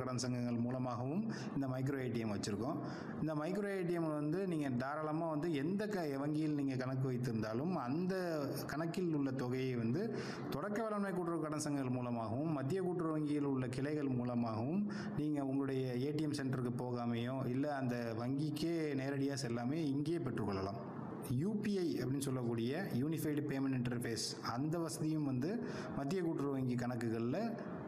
கடன் சங்கங்கள் மூலமாகவும் இந்த மைக்ரோ ஏடிஎம் வச்சுருக்கோம் இந்த மைக்ரோ ஏடிஎம் வந்து நீங்கள் தாராளமாக வந்து எந்த க வங்கியில் நீங்கள் கணக்கு வைத்திருந்தாலும் அந்த கணக்கில் உள்ள தொகையை வந்து தொடக்க வேளாண்மை கூட்டுறவு கடன் சங்கங்கள் மூலமாகவும் மத்திய கூட்டுறவு வங்கியில் உள்ள கிளைகள் மூலமாகவும் நீங்கள் உங்களுடைய ஏடிஎம் சென்டருக்கு போகாமையோ இல்லை அந்த வங்கிக்கே நேரடியாக செல்லாமே இங்கேயே பெற்றுக்கொள்ளலாம் யூபிஐ அப்படின்னு சொல்லக்கூடிய யூனிஃபைடு பேமெண்ட் இன்டர்ஃபேஸ் அந்த வசதியும் வந்து மத்திய கூட்டுறவு வங்கி கணக்குகளில்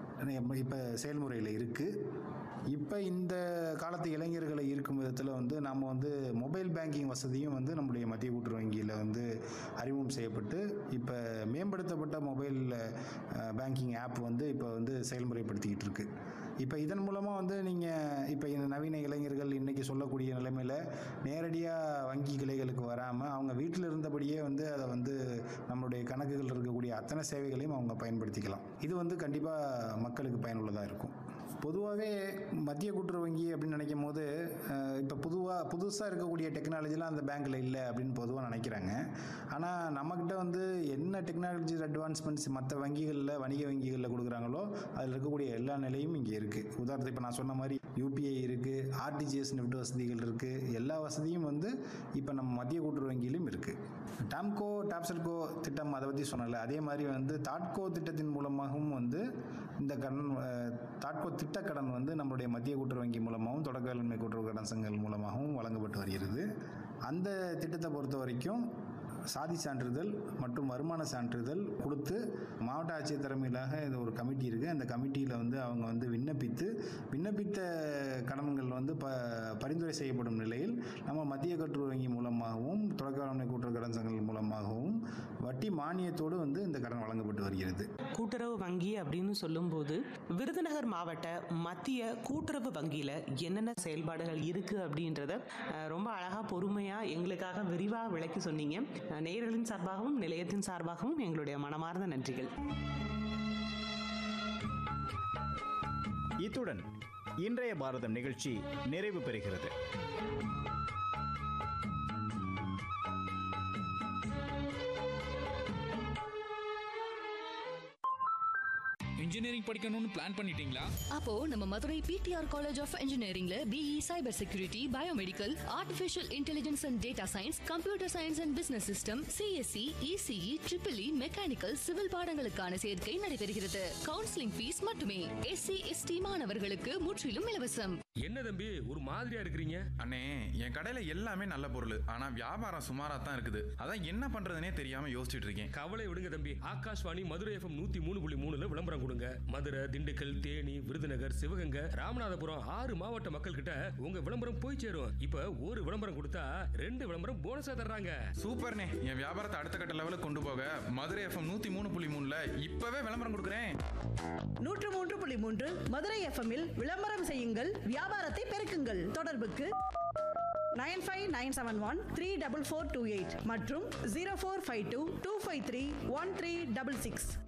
இப்போ செயல்முறையில் இருக்குது இப்போ இந்த காலத்து இளைஞர்களை இருக்கும் விதத்தில் வந்து நம்ம வந்து மொபைல் பேங்கிங் வசதியும் வந்து நம்முடைய மத்திய கூட்டுறவு வங்கியில் வந்து அறிமுகம் செய்யப்பட்டு இப்போ மேம்படுத்தப்பட்ட மொபைல் பேங்கிங் ஆப் வந்து இப்போ வந்து செயல்முறைப்படுத்திக்கிட்டு இருக்கு இப்போ இதன் மூலமாக வந்து நீங்கள் இப்போ இந்த நவீன இளைஞர்கள் இன்றைக்கி சொல்லக்கூடிய நிலைமையில் நேரடியாக வங்கி கிளைகளுக்கு வராமல் அவங்க வீட்டில் இருந்தபடியே வந்து அதை வந்து நம்மளுடைய கணக்குகள் இருக்கக்கூடிய அத்தனை சேவைகளையும் அவங்க பயன்படுத்திக்கலாம் இது வந்து கண்டிப்பாக மக்களுக்கு பயனுள்ளதாக இருக்கும் பொதுவாகவே மத்திய கூட்டுறவு வங்கி அப்படின்னு நினைக்கும் போது இப்போ பொதுவாக புதுசாக இருக்கக்கூடிய டெக்னாலஜிலாம் அந்த பேங்க்கில் இல்லை அப்படின்னு பொதுவாக நினைக்கிறாங்க ஆனால் நம்மக்கிட்ட வந்து என்ன டெக்னாலஜி அட்வான்ஸ்மெண்ட்ஸ் மற்ற வங்கிகளில் வணிக வங்கிகளில் கொடுக்குறாங்களோ அதில் இருக்கக்கூடிய எல்லா நிலையும் இங்கே இருக்குது உதாரணத்துக்கு இப்போ நான் சொன்ன மாதிரி யூபிஐ இருக்குது ஆர்டிஜிஎஸ் நெஃப்ட் வசதிகள் இருக்குது எல்லா வசதியும் வந்து இப்போ நம்ம மத்திய கூட்டுறவு வங்கியிலும் இருக்குது டாம்கோ டாப்செட்கோ திட்டம் அதை பற்றி சொன்னல அதே மாதிரி வந்து தாட்கோ திட்டத்தின் மூலமாகவும் வந்து இந்த கடன் அஹ், தாட்கோ திட்ட கடன் வந்து நம்மளுடைய மத்திய கூட்டுறவு வங்கி மூலமாகவும் தொடக்க வேளாண்மை கூட்டுறவு கடன் சங்கங்கள் மூலமாகவும் வழங்கப்பட்டு வருகிறது அந்த திட்டத்தை பொறுத்த வரைக்கும் சாதி சான்றிதழ் மற்றும் வருமான சான்றிதழ் கொடுத்து மாவட்ட ஆட்சியர் தலைமையிலாக இது ஒரு கமிட்டி இருக்குது அந்த கமிட்டியில் வந்து அவங்க வந்து விண்ணப்பித்து விண்ணப்பித்த கடன்கள் வந்து ப பரிந்துரை செய்யப்படும் நிலையில் நம்ம மத்திய கூட்டுறவு வங்கி மூலமாகவும் தொடக்க வேளாண்மை கூட்டுறவு கடன் சங்கங்கள் மூலமாகவும் வட்டி மானியத்தோடு வந்து இந்த கடன் வழங்கப்பட்டு வருகிறது கூட்டுறவு வங்கி அப்படின்னு சொல்லும்போது விருதுநகர் மாவட்ட மத்திய கூட்டுறவு வங்கியில் என்னென்ன செயல்பாடுகள் இருக்குது அப்படின்றத அஹ், ரொம்ப அழகாக பொறுமையாக எங்களுக்காக விரிவாக விளக்கி சொன்னீங்க அஹ், நேயர்களின் சார்பாகவும் நிலையத்தின் சார்பாகவும் எங்களுடைய மனமார்ந்த நன்றிகள் இத்துடன் இன்றைய பாரதம் நிகழ்ச்சி நிறைவு பெறுகிறது இன்ஜினியரிங் படிக்கணும்னு பிளான் பண்ணிட்டீங்களா அப்போ நம்ம மதுரை பிடிஆர் காலேஜ் ஆஃப் இன்ஜினியரிங்ல BE cyber security biomedical artificial intelligence and data science computer science and business system CSE ECE triple E mechanical civil பாடங்களுக்கான சேர்க்கை நடைபெறுகிறது கவுன்சிலிங் ஃபீஸ் மட்டுமே எஸ்சி எஸ்டி மாணவர்களுக்கு முற்றிலும் இலவசம் என்ன தம்பி ஒரு மாதிரியா இருக்கிறீங்க அண்ணே என் கடையில எல்லாமே நல்ல பொருள் ஆனா வியாபாரம் சுமாரா தான் இருக்குது அதான் என்ன பண்றதுனே தெரியாம யோசிச்சுட்டு இருக்கேன் கவலை விடுங்க தம்பி ஆகாஷ்வாணி மதுரை எஃப்எம் நூத்தி மூணு புள்ளி மூணுல விளம்பரம் கொடுங்க மதுரை திண்டுக்கல் தேனி விருதுநகர் சிவகங்கை ராமநாதபுரம் ஆறு மாவட்ட மக்கள் கிட்ட உங்க விளம்பரம் போய் சேரும் இப்ப ஒரு விளம்பரம் கொடுத்தா ரெண்டு விளம்பரம் போனஸா தர்றாங்க சூப்பர்ண்ணே என் வியாபாரத்தை அடுத்த கட்ட லெவலுக்கு கொண்டு போக மதுரை எஃப்எம் நூத்தி மூணு புள்ளி மூணுல இப்பவே விளம்பரம் கொடுக்குறேன் நூற்று மூன்று புள்ளி மூன்று மதுரை எஃப்எம்மில் விளம்பரம் செய்யுங்கள் வியாபாரத்தை பெருக்குங்கள் தொடர்புக்கு nine five nine seven one three double four two eight மற்றும் zero four five two two five three one three double six